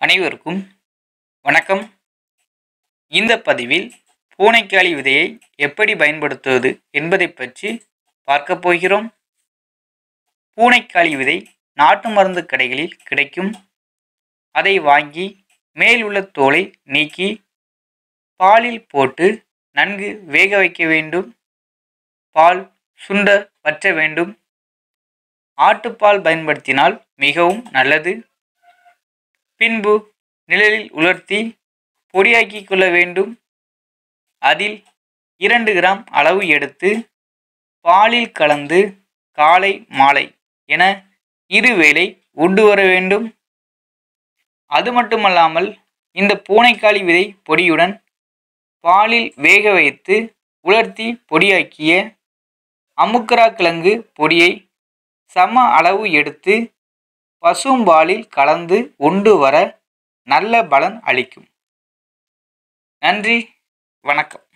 அனைவருக்கும் வணக்கம் இந்த பதிவில் பூனைக்காளி விதையை எப்படி பயன்படுத்துவது என்பதை பற்றி பார்க்க போகிறோம் பூனைக்காளி விதை நாட்டு மருந்து கடைகளில் கிடைக்கும் அதை வாங்கி மேல் உள்ள தோலை நீக்கி பாலில் போட்டு நன்கு வேக வைக்க வேண்டும் பால் சுண்ட வற்ற வேண்டும் ஆட்டுப்பால் பயன்படுத்தினால் மிகவும் நல்லது பின்பு நிழலில் உலர்த்தி பொடியாக்கி கொள்ள வேண்டும் அதில் இரண்டு கிராம் அளவு எடுத்து பாலில் கலந்து காலை மாலை என இருவேளை உண்டு வர வேண்டும் அது மட்டுமல்லாமல் இந்த பூனைக்காளி விதை பொடியுடன் பாலில் வேக வைத்து உலர்த்தி பொடியாக்கிய அமுக்கரா கிழங்கு பொடியை சம அளவு எடுத்து பசும்பாலில் கலந்து உண்டு வர நல்ல பலன் அளிக்கும் நன்றி வணக்கம்